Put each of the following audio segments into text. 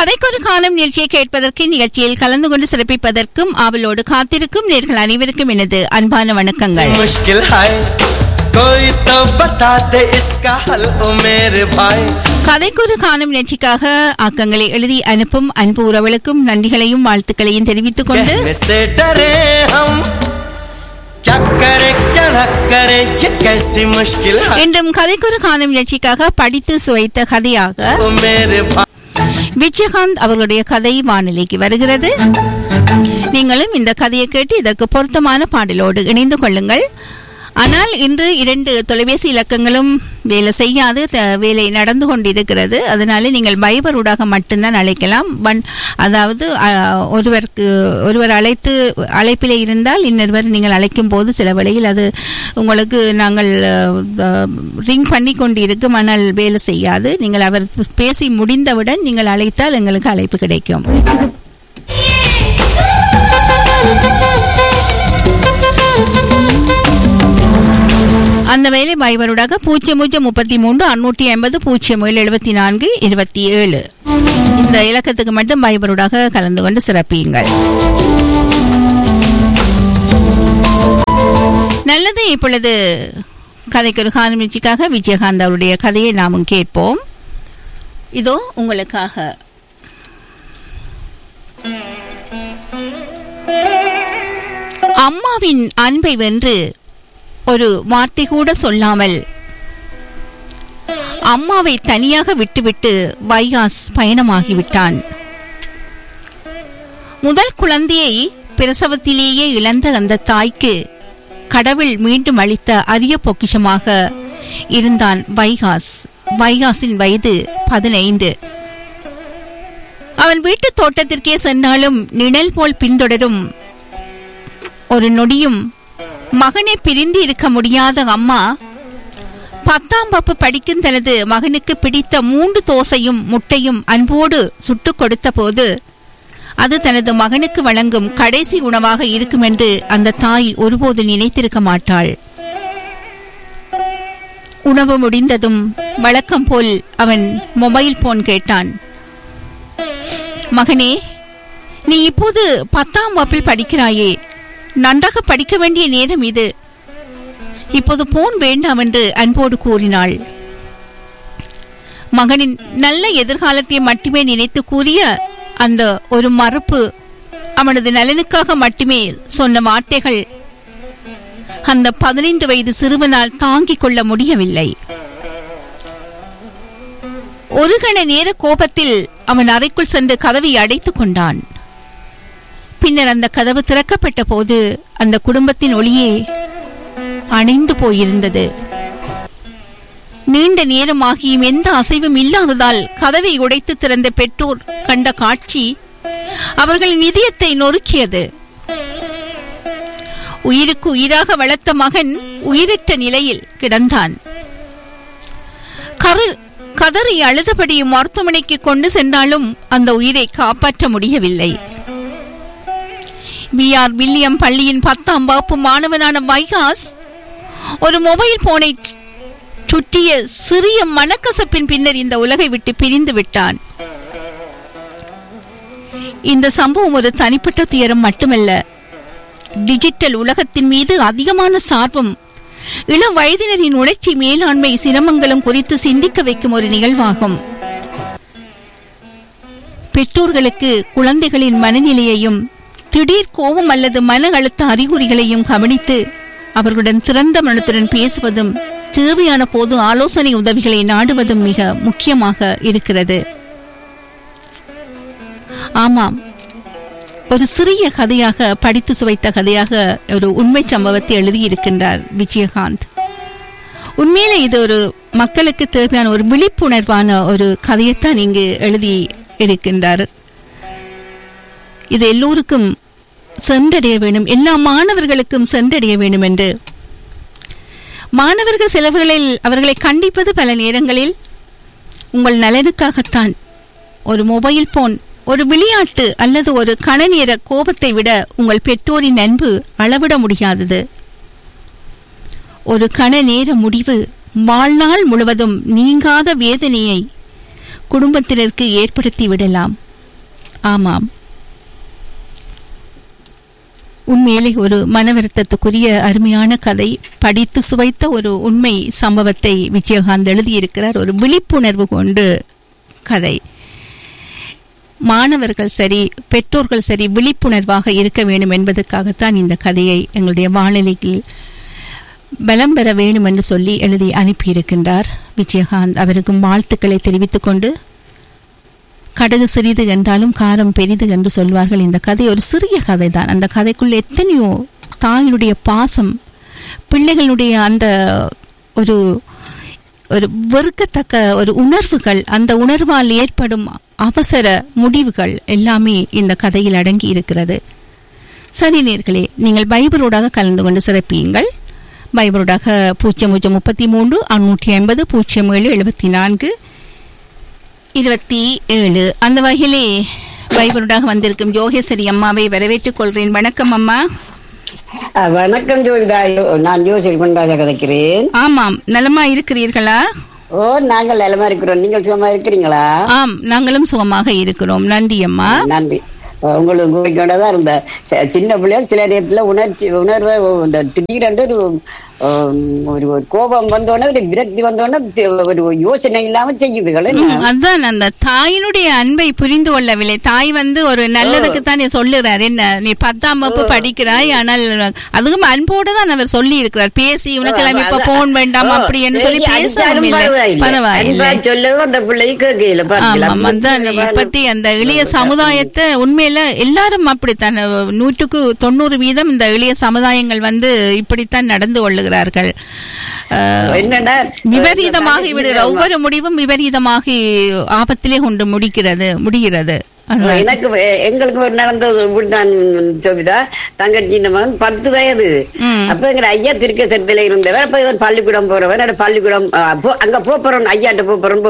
கதைக்கொரு காலம் நிகழ்ச்சியை கேட்பதற்கு நிகழ்ச்சியில் கலந்து கொண்டு சிறப்பிப்பதற்கும் ஆவலோடு காத்திருக்கும் நேர்கள் அனைவருக்கும் எனது அன்பான வணக்கங்கள் मुश्किल है कोई तो बता दे इसका हल ओ मेरे भाई கதைக்கொரு காலம் நிகழ்ச்சிக்காக ஆக்கங்களை எழுதி அனுப்பும் அன்பு உறவுகளுக்கும் நன்றிகளையும் வாழ்த்துக்களையும் தெரிவித்துக் கொண்டு कहने से डरे हम क्या करे क्या न करे ये कैसी मुश्किल है இன்றும் கதைக்கொரு காலம் நிகழ்ச்சிக்காக படித்து சுவைத்த கதையாக ओ मेरे भाई விஜயகாந்த் அவர்களுடைய கதை வானிலைக்கு வருகிறது நீங்களும் இந்த கதையை கேட்டு இதற்கு பொருத்தமான பாடலோடு இணைந்து கொள்ளுங்கள் ஆனால் இன்று இரண்டு தொலைபேசி இலக்கங்களும் வேலை செய்யாது த- வேலை நடந்து கொண்டிருக்கிறது அதனால நீங்கள் பைபரூடாக மட்டும்தான் அழைக்கலாம் வன் அதாவது அ, ஒருவருக்கு ஒருவர் அழைத்து அழைப்பிலே இருந்தால் இன்னொருவர் நீங்கள் அழைக்கும் போது சில வேளையில் அது உங்களுக்கு நாங்கள் ரிங் பண்ணி கொண்டு இருக்கும் ஆனால் வேலை செய்யாது நீங்கள் அவர் பேசி முடிந்தவுடன் நீங்கள் அழைத்தால் எங்களுக்கு அழைப்பு கிடைக்கும் அந்த வேலை பைபருடாக பூஜ்ஜியம் பூஜ்ஜியம் முப்பத்தி மூன்று அறுநூற்றி ஐம்பது பூஜ்ஜியம் ஏழு எழுபத்தி நான்கு இருபத்தி ஏழு இந்த இலக்கத்துக்கு மட்டும் பைபருடாக கலந்து கொண்டு சிறப்பியுங்கள் நல்லது இப்பொழுது கதைக்கு ஒரு காரணமிச்சிக்காக விஜயகாந்த் அவருடைய கதையை நாமும் கேட்போம் இதோ உங்களுக்காக அம்மாவின் அன்பை வென்று ஒரு வார்த்தை கூட சொல்லாமல் அம்மாவை தனியாக விட்டுவிட்டு வைகாஸ் பயணமாகிவிட்டான் முதல் குழந்தையை பிரசவத்திலேயே இழந்த அந்த தாய்க்கு கடவுள் மீண்டும் அளித்த அரிய பொக்கிஷமாக இருந்தான் வைகாஸ் வைகாஸின் வயது பதினைந்து அவன் வீட்டுத் தோட்டத்திற்கே சென்றாலும் நிழல் போல் பின்தொடரும் ஒரு நொடியும் மகனை பிரிந்து இருக்க முடியாத அம்மா பத்தாம் வகுப்பு படிக்கும் தனது மகனுக்கு பிடித்த மூன்று தோசையும் முட்டையும் அன்போடு சுட்டுக் கொடுத்த போது அது தனது மகனுக்கு வழங்கும் கடைசி உணவாக இருக்கும் என்று அந்த தாய் ஒருபோது நினைத்திருக்க மாட்டாள் உணவு முடிந்ததும் வழக்கம் போல் அவன் மொபைல் போன் கேட்டான் மகனே நீ இப்போது பத்தாம் வகுப்பில் படிக்கிறாயே நன்றாக படிக்க வேண்டிய நேரம் இது இப்போது போன் வேண்டாம் என்று அன்போடு கூறினாள் மகனின் நல்ல எதிர்காலத்தை மட்டுமே நினைத்து கூறிய அந்த ஒரு மறுப்பு அவனது நலனுக்காக மட்டுமே சொன்ன வார்த்தைகள் அந்த பதினைந்து வயது சிறுவனால் தாங்கிக் கொள்ள முடியவில்லை ஒரு கண நேர கோபத்தில் அவன் அறைக்குள் சென்று கதவை அடைத்துக் கொண்டான் பின்னர் அந்த கதவு திறக்கப்பட்ட போது அந்த குடும்பத்தின் ஒளியே அணைந்து போயிருந்தது நீண்ட நேரமாகியும் எந்த அசைவும் இல்லாததால் கதவை உடைத்து திறந்த பெற்றோர் கண்ட காட்சி அவர்களின் இதயத்தை நொறுக்கியது உயிருக்கு உயிராக வளர்த்த மகன் உயிரற்ற நிலையில் கிடந்தான் கரு கதறி அழுதபடி மருத்துவமனைக்கு கொண்டு சென்றாலும் அந்த உயிரை காப்பாற்ற முடியவில்லை வி ஆர் வில்லியம் பள்ளியின் பத்தாம் வகுப்பு மாணவனான வைகாஸ் ஒரு மொபைல் போனை சுற்றிய சிறிய மனக்கசப்பின் பின்னர் இந்த உலகை விட்டு பிரிந்து விட்டான் இந்த சம்பவம் ஒரு தனிப்பட்ட துயரம் மட்டுமல்ல டிஜிட்டல் உலகத்தின் மீது அதிகமான சார்பும் இளம் வயதினரின் உணர்ச்சி மேலாண்மை சிரமங்களும் குறித்து சிந்திக்க வைக்கும் ஒரு நிகழ்வாகும் பெற்றோர்களுக்கு குழந்தைகளின் மனநிலையையும் திடீர் கோபம் அல்லது மன அழுத்த அறிகுறிகளையும் கவனித்து அவர்களுடன் சிறந்த மனத்துடன் பேசுவதும் தேவையான போது ஆலோசனை உதவிகளை நாடுவதும் மிக முக்கியமாக இருக்கிறது ஆமாம் ஒரு சிறிய கதையாக படித்து சுவைத்த கதையாக ஒரு உண்மை சம்பவத்தை எழுதியிருக்கின்றார் விஜயகாந்த் உண்மையிலே இது ஒரு மக்களுக்கு தேவையான ஒரு விழிப்புணர்வான ஒரு கதையைத்தான் இங்கு எழுதி இருக்கின்றார் இது எல்லோருக்கும் சென்றடைய வேண்டும் எல்லா மாணவர்களுக்கும் சென்றடைய வேண்டும் என்று மாணவர்கள் செலவுகளில் அவர்களை கண்டிப்பது பல நேரங்களில் உங்கள் நலனுக்காகத்தான் ஒரு மொபைல் போன் ஒரு விளையாட்டு அல்லது ஒரு கணநேர கோபத்தை விட உங்கள் பெற்றோரின் அன்பு அளவிட முடியாதது ஒரு கண நேர முடிவு வாழ்நாள் முழுவதும் நீங்காத வேதனையை குடும்பத்தினருக்கு ஏற்படுத்தி விடலாம் ஆமாம் உண்மையிலே ஒரு மனவருத்தத்துக்குரிய அருமையான கதை படித்து சுவைத்த ஒரு உண்மை சம்பவத்தை விஜயகாந்த் எழுதியிருக்கிறார் ஒரு விழிப்புணர்வு கொண்டு கதை மாணவர்கள் சரி பெற்றோர்கள் சரி விழிப்புணர்வாக இருக்க வேண்டும் என்பதற்காகத்தான் இந்த கதையை எங்களுடைய வானொலியில் பலம் பெற வேண்டும் என்று சொல்லி எழுதி அனுப்பியிருக்கின்றார் விஜயகாந்த் அவருக்கும் வாழ்த்துக்களை தெரிவித்துக் கொண்டு கடுகு சிறிது என்றாலும் காரம் பெரிது என்று சொல்வார்கள் இந்த கதை ஒரு சிறிய கதை தான் அந்த கதைக்குள்ள எத்தனையோ தாயினுடைய பாசம் பிள்ளைகளுடைய அந்த ஒரு ஒரு வெறுக்கத்தக்க ஒரு உணர்வுகள் அந்த உணர்வால் ஏற்படும் அவசர முடிவுகள் எல்லாமே இந்த கதையில் அடங்கி இருக்கிறது சரி நேர்களே நீங்கள் பைபிளோடாக கலந்து கொண்டு சிறப்பியுங்கள் பைபிளோடாக பூஜ்ஜியம் பூஜ்ஜியம் முப்பத்தி மூன்று அறுநூற்றி ஐம்பது பூஜ்ஜியம் ஏழு எழுபத்தி நான்கு இருபத்தி ஏழு அந்த வகையிலே பைபிளோடாக வந்திருக்கும் யோகேஸ்வரி அம்மாவை வரவேற்றுக் கொள்கிறேன் வணக்கம் அம்மா ஆ, வணக்கம் ஜோதிடா நான் ஜோசி கொண்டாக கதைக்கிறேன் ஆமாம் நலமா இருக்கிறீர்களா ஓ நாங்கள் நலமா இருக்கிறோம் நீங்கள் சுகமா இருக்கிறீங்களா ஆம் நாங்களும் சுகமாக இருக்கிறோம் நன்றி அம்மா நன்றி உங்களுக்கு கூறிக்கொண்டதான் இருந்த ச- சின்ன பிள்ளைகள் சில நேரத்துல உணர்ச்சி உணர்வை இந்த திடீரென்று ஒரு ஆம், ஒரு ஒரு கோபம் வந்தோடனே ஒரு விரக்தி வந்தோடனே தி- ஒரு யோசனை இல்லாம செய்யுதுகள் ம், அதான் அந்த தாயினுடைய அன்பை புரிந்து கொள்ளவில்லை தாய் வந்து ஒரு நல்லதுக்கு தான் சொல்லுறார் என்ன நீ பத்தாம் வகுப்பு படிக்கிறாய் ஆனால் அதுவும் அன்போடு தான் அவர் சொல்லி இருக்கிறார் பேசி உனக்கு எல்லாம் இப்ப போன் வேண்டாம் அப்படி என்று சொல்லி பேசவும் இல்லை பரவாயில்லை சொல்லவும் அந்த பிள்ளை கேட்கல ஆமாம் அதான் இப்பத்தி அந்த இளைய சமுதாயத்தை உண்மையில எல்லாரும் அப்படித்தான் நூற்றுக்கு தொண்ணூறு வீதம் இந்த இளைய சமுதாயங்கள் வந்து இப்படித்தான் நடந்து கொள்ளுகிறார்கள் அஹ், என்னடா விபரீதமாகி விடுகிற ஒவ்வொரு முடிவும் விபரீதமாகி ஆபத்திலே கொண்டு முடிக்கிறது முடிகிறது அதுதான். எனக்கு வே- எங்களுக்கு ஒரு நடந்தது இப்படிதான் சொல்லிதா தங்கச்சி இந்த மகன் பத்து வயது ம். அப்ப எங்க ஐயா திருக்க சத்தில இருந்தவர் அப்ப இவன் பள்ளிக்கூடம் போறவன் அந்த பள்ளிக்கூடம் ஆ, போ- அங்க போறோம் ஐயாட்ட போறோம்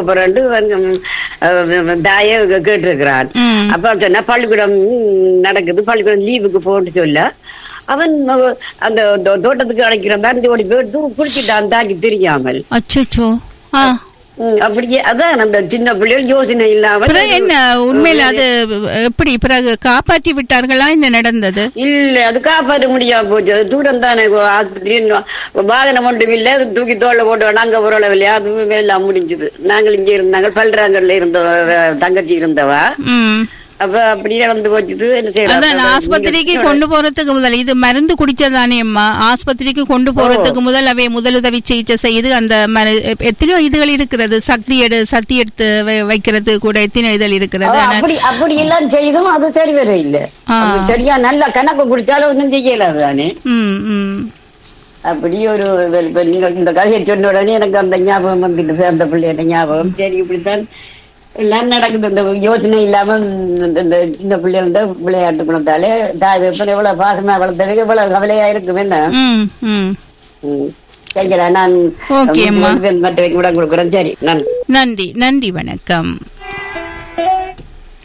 போறோம் தாய கேட்டிருக்கிறான் ம். அப்ப சொன்னா பள்ளிக்கூடம் நடக்குது பள்ளிக்கூடம் லீவுக்கு போன்னு சொல்ல அவன் அஹ், அந்த தோ- தோட்டத்துக்கு அழைக்கிறான் தான் ஓடி போய் குடிச்சிட்டான் தாக்கி தெரியாமல் அச்சச்சோ ஆ ம், அப்படியே அதான் அந்த சின்ன பிள்ளைகள் யோசனை இல்லாமல் பிறகு என்ன உண்மையில அது எப்படி பிறகு காப்பாற்றி விட்டார்களா என்ன நடந்தது இல்ல அது காப்பாற்ற முடியாம போச்சு அது தூரம் தானே ஆஸ்பத்திரி வாகனம் ஒன்றும் இல்ல அது தூக்கி தோல்ல போட்டு வேணா அங்க ஒரு இல்லையா அது எல்லாம் முடிஞ்சது நாங்கள் இங்க இருந்தாங்க பல்றாங்கல்ல இருந்த தங்கச்சி இருந்தவா ம் அப்ப அப்படியே வந்து போச்சுது என்ன அதான் செய்யலாம் ஆஸ்பத்திரிக்கு கொண்டு போறதுக்கு முதல் இது மருந்து குடிச்சதானே அம்மா ஆஸ்பத்திரிக்கு கொண்டு போறதுக்கு முதல் அவை முதலுதவி சிகிச்சை செய்து அந்த மரு- எத்தனையோ இதுகள் இருக்கிறது சக்தி எடு சக்தி எடுத்து வை- வைக்கிறது கூட எத்தனையோ இதழ் இருக்கிறது ஆனா அப்படி அப்படி எல்லாம் செய்தும் அது சரி வர இல்ல ஆ. அது சரியா நல்லா கணக்கு குடிச்சாலும் ஒன்றும் செய்யல தானே ம் ம் அப்படி ஒரு இது இப்ப நீங்க இந்த கதையை சொன்ன உடனே எனக்கு அந்த ஞாபகம் வந்துட்டு அந்த பிள்ளையோட ஞாபகம் சரி இப்படித்தான் எல்லாம் நடக்குது இந்த யோசனை இல்லாம இந்த- இந்த சின்ன பிள்ளைகள விளையாட்டு குணத்தாலே தாய் தகப்பன் எவ்வளவு பாசமா வளர்த்தவங்க இவ்வளவு கவலையா இருக்கும் என்ன ம் ம் ம். சரிடா நான் Okay, அம்மா. மற்றவைக்கு கூட கொடுக்குறேன் சரி நான் நன்றி நன்றி வணக்கம்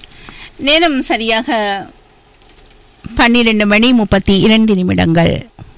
நேரம் சரியாக பன்னிரண்டு மணி முப்பத்தி இரண்டு நிமிடங்கள்